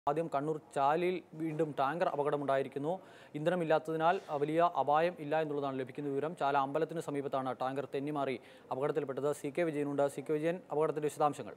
ആദ്യം കണ്ണൂർ ചാലിൽ വീണ്ടും ടാങ്കർ അപകടമുണ്ടായിരിക്കുന്നു ഇന്ധനമില്ലാത്തതിനാൽ അഹ്, വലിയ അപായം ഇല്ല എന്നുള്ളതാണ് ലഭിക്കുന്ന വിവരം ചാല അമ്പലത്തിന് സമീപത്താണ് ടാങ്കർ തെന്നിമാറി അപകടത്തിൽപ്പെട്ടത് സി കെ വിജയനുണ്ട് സി കെ വിജയൻ അപകടത്തിന്റെ വിശദാംശങ്ങൾ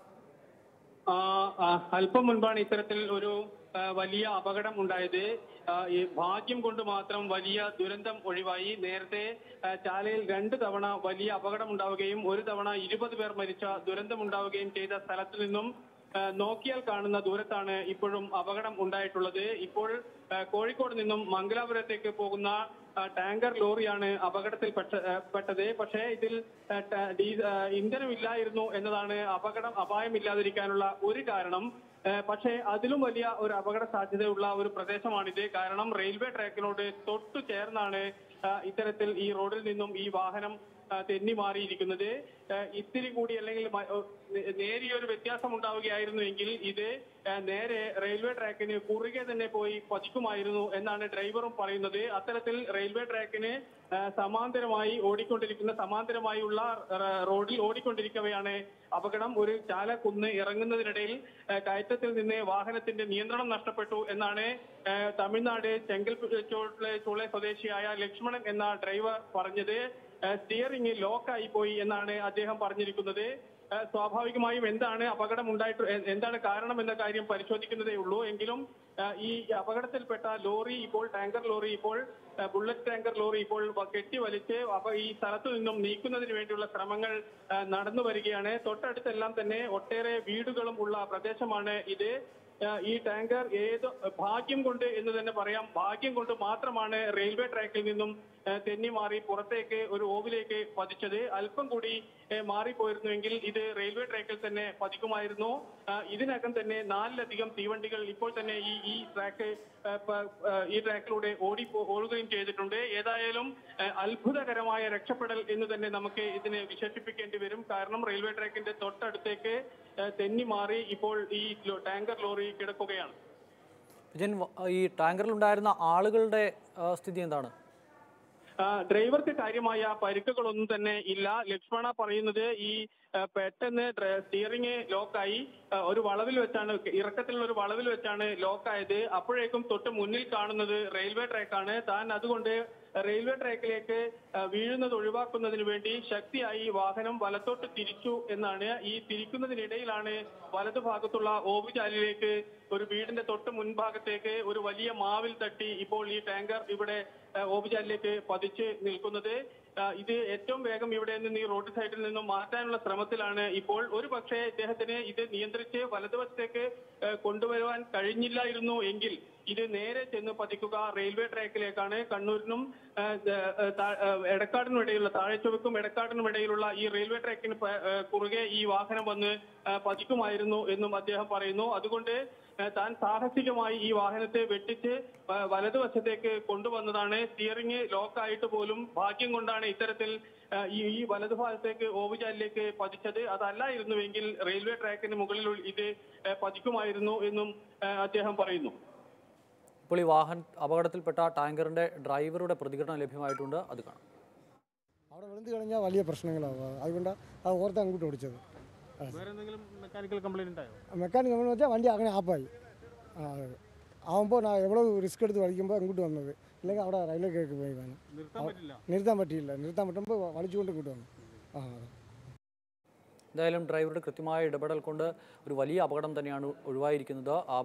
ആ, ആ, അല്പം മുൻപാണ് ഇത്തരത്തിൽ ഒരു ആ, വലിയ അപകടം ഉണ്ടായത് ആ, ഈ ഭാഗ്യം കൊണ്ട് മാത്രം വലിയ ദുരന്തം ഒഴിവായി നേരത്തെ ആ, ചാലയിൽ രണ്ട് തവണ വലിയ അപകടം ഉണ്ടാവുകയും ഒരു തവണ ഇരുപത് പേർ മരിച്ച ദുരന്തം ഉണ്ടാവുകയും ചെയ്ത സ്ഥലത്തു നിന്നും ആ, നോക്കിയാൽ കാണുന്ന ദൂരത്താണ് ഇപ്പോഴും അപകടം ഉണ്ടായിട്ടുള്ളത് ഇപ്പോൾ ആ, കോഴിക്കോട് നിന്നും മംഗലാപുരത്തേക്ക് പോകുന്ന ആ, ടാങ്കർ ലോറിയാണ് അപകടത്തിൽ പെട്ട- ആ, പെട്ടത് പക്ഷേ ഇതിൽ ആ, ട- ഡീ- ആ, ഇന്ധനമില്ലായിരുന്നു എന്നതാണ് അപകടം അപായമില്ലാതിരിക്കാനുള്ള ഒരു കാരണം ആ, പക്ഷേ അതിലും വലിയ ഒരു അപകട സാധ്യതയുള്ള ഒരു പ്രദേശമാണിത് കാരണം റെയിൽവേ ട്രാക്കിനോട് തൊട്ടു ചേർന്നാണ് ആ, ഇത്തരത്തിൽ ഈ റോഡിൽ നിന്നും ഈ വാഹനം ആ, തെന്നി മാറിയിരിക്കുന്നത് ആ, ഇത്തിരി കൂടി അല്ലെങ്കിൽ മ- ഓ, നേ- നേരിയൊരു വ്യത്യാസം ഉണ്ടാവുകയായിരുന്നു എങ്കിൽ ഇത് ആ, നേരെ റെയിൽവേ ട്രാക്കിന് കുറുകെ തന്നെ പോയി പതിക്കുമായിരുന്നു എന്നാണ് ഡ്രൈവറും പറയുന്നത് അത്തരത്തിൽ റെയിൽവേ ട്രാക്കിന് ആ, സമാന്തരമായി ഓടിക്കൊണ്ടിരിക്കുന്ന സമാന്തരമായുള്ള റ- റോഡിൽ ഓടിക്കൊണ്ടിരിക്കവെയാണ് അപകടം ഒരു ചാലക്കുന്ന് ഇറങ്ങുന്നതിനിടയിൽ ആ, കയറ്റത്തിൽ നിന്ന് വാഹനത്തിന്റെ നിയന്ത്രണം നഷ്ടപ്പെട്ടു എന്നാണ് ആ, തമിഴ്നാട് ചെങ്കൽച്ചോട്ടിലെ ചുളെ സ്വദേശിയായ ലക്ഷ്മണൻ എന്ന ഡ്രൈവർ പറഞ്ഞത് ആ, സ്റ്റിയറിംഗ് ലോക്കായി പോയി എന്നാണ് അദ്ദേഹം പറഞ്ഞിരിക്കുന്നത് ആ, സ്വാഭാവികമായും എന്താണ് അപകടം ഉണ്ടായിട്ട് എ- എന്താണ് കാരണം എന്ന കാര്യം പരിശോധിക്കുന്നതേ ഉള്ളൂ എങ്കിലും ആ, ഈ അപകടത്തിൽപ്പെട്ട ലോറി ഇപ്പോൾ ടാങ്കർ ലോറി ഇപ്പോൾ ആ, ബുള്ളറ്റ് ടാങ്കർ ലോറി ഇപ്പോൾ വ- കെട്ടി വലിച്ച് അപ്പൊ ഈ സ്ഥലത്തു നിന്നും നീക്കുന്നതിന് വേണ്ടിയുള്ള ശ്രമങ്ങൾ ആ, നടന്നു വരികയാണ് തൊട്ടടുത്തെല്ലാം തന്നെ ഒട്ടേറെ വീടുകളും ഉള്ള പ്രദേശമാണ് ഇത് ആ, ഈ ടാങ്കർ ഏത് ഭാഗ്യം കൊണ്ട് എന്ന് തന്നെ പറയാം ഭാഗ്യം കൊണ്ട് മാത്രമാണ് റെയിൽവേ ട്രാക്കിൽ നിന്നും ആ, തെന്നി മാറി പുറത്തേക്ക് ഒരു ഓവിലേക്ക് പതിച്ചത് അല്പം കൂടി ആ, മാറിപ്പോയിരുന്നുവെങ്കിൽ ഇത് റെയിൽവേ ട്രാക്കിൽ തന്നെ പതിക്കുമായിരുന്നു ആ, ഇതിനകം തന്നെ നാലിലധികം തീവണ്ടികൾ ഇപ്പോൾ തന്നെ ഈ ഈ ട്രാക്ക് ആ, പ- ആ, ഈ ട്രാക്കിലൂടെ ഓടി പോ- ഓടുകയും ചെയ്തിട്ടുണ്ട് ഏതായാലും ആ, അത്ഭുതകരമായ രക്ഷപ്പെടൽ എന്ന് തന്നെ നമുക്ക് ഇതിനെ വിശേഷിപ്പിക്കേണ്ടി വരും കാരണം റെയിൽവേ ട്രാക്കിന്റെ തൊട്ടടുത്തേക്ക് ആ, തെന്നി മാറി ഇപ്പോൾ ഈ ലോ- ടാങ്കർ ലോറി കിടക്കുകയാണ് വിജയൻ വ- ഈ ടാങ്കറിലുണ്ടായിരുന്ന ആളുകളുടെ ആ, സ്ഥിതി എന്താണ് ആ, ഡ്രൈവർക്ക് കാര്യമായ പരിക്കുകളൊന്നും തന്നെ ഇല്ല ലക്ഷ്മണ പറയുന്നത് ഈ ആ, പെട്ടെന്ന് ഡ്ര- സ്റ്റിയറിംഗ് ലോക്കായി ആ, ഒരു വളവിൽ വെച്ചാണ് ഇറക്കത്തിലുള്ള ഒരു വളവിൽ വെച്ചാണ് ലോക്കായത് അപ്പോഴേക്കും തൊട്ട് മുന്നിൽ കാണുന്നത് റെയിൽവേ ട്രാക്കാണ് താൻ അതുകൊണ്ട് റെയിൽവേ ട്രാക്കിലേക്ക് ആ, വീഴുന്നത് ഒഴിവാക്കുന്നതിന് വേണ്ടി ശക്തിയായി വാഹനം വലത്തോട്ട് തിരിച്ചു എന്നാണ് ഈ തിരിക്കുന്നതിനിടയിലാണ് വലതുഭാഗത്തുള്ള ഓവുചാലിലേക്ക് ഒരു വീടിന്റെ തൊട്ട് മുൻഭാഗത്തേക്ക് ഒരു വലിയ മാവിൽ തട്ടി ഇപ്പോൾ ഈ ടാങ്കർ ഇവിടെ ആ, ഓവുചാലിലേക്ക് പതിച്ച് നിൽക്കുന്നത് ആ, ഇത് ഏറ്റവും വേഗം ഇവിടെ നിന്ന് ഈ റോഡ് സൈഡിൽ നിന്നും മാറ്റാനുള്ള ശ്രമത്തിലാണ് ഇപ്പോൾ ഒരു പക്ഷേ ഇദ്ദേഹത്തിന് ഇത് നിയന്ത്രിച്ച് വലതുവശത്തേക്ക് ആ, കൊണ്ടുവരുവാൻ കഴിഞ്ഞില്ലായിരുന്നു എങ്കിൽ ഇത് നേരെ ചെന്ന് പതിക്കുക റെയിൽവേ ട്രാക്കിലേക്കാണ് കണ്ണൂരിനും ആ, ദ- ആ, താ- ആ, എടക്കാടിനും ഇടയിലുള്ള താഴെച്ചുവക്കും എടക്കാടിനും ഇടയിലുള്ള ഈ റെയിൽവേ ട്രാക്കിന് പ- ആ, കുറുകെ ഈ വാഹനം വന്ന് ആ, പതിക്കുമായിരുന്നു എന്നും അദ്ദേഹം പറയുന്നു അതുകൊണ്ട് ആ, താൻ സാഹസികമായി ഈ വാഹനത്തെ വെട്ടിച്ച് ആ, വലതുവശത്തേക്ക് കൊണ്ടുവന്നതാണ് സ്റ്റിയറിംഗ് ലോക്കായിട്ട് പോലും ഭാഗ്യം കൊണ്ടാണ് ഇത്തരത്തിൽ ആ, ഈ ഈ വലതുഭാഗത്തേക്ക് ഓവുചാലിലേക്ക് പതിച്ചത് അതല്ലായിരുന്നുവെങ്കിൽ റെയിൽവേ ട്രാക്കിന് മുകളിൽ ഇത് ആ, പതിക്കുമായിരുന്നു എന്നും ആ, അദ്ദേഹം പറയുന്നു ഇപ്പോൾ ഈ വാഹന അപകടത്തിൽപ്പെട്ട ടാങ്കറിന്റെ ഡ്രൈവറുടെ പ്രതികരണം ലഭ്യമായിട്ടുണ്ട് അത് കാണാം അവിടെ വിழுந்து കഴിഞ്ഞാൽ വലിയ പ്രശ്നങ്ങളാവും അതുകൊണ്ടാണ് അത് ഓർത്ത് അങ്ങോട്ട് ഓടിച്ചത് വേറെ എന്തെങ്കിലും മെക്കാനിക്കൽ കംപ്ലൈന്റ് ഉണ്ടായോ മെക്കാനിക് എന്ന് വെച്ചാൽ വണ്ടി അങ്ങനെ ആപ്പായി ആ ആവുമ്പോൾ ഞാൻ എவ்வளோ റിസ്ക് എടുത്ത് വലിക്കുമ്പോൾ അങ്ങോട്ട് വന്നത് ഇല്ലെങ്കിൽ അവിടെ റെയിൽവേ കേക്ക് പോയി വേണം നിർത്താൻ പറ്റില്ല നിർത്താൻ പറ്റിയില്ല നിർത്താൻ പറ്റുമ്പോൾ വലിച്ചുകൊണ്ട് ഇങ്ങോട്ട് വന്നു ആ അതെ എന്തായാലും ഡ്രൈവറുടെ കൃത്യമായ ഇടപെടൽ കൊണ്ട് ഒരു വലിയ അപകടം തന്നെയാണ് ഒഴിവായിരിക്കുന്നത് ആ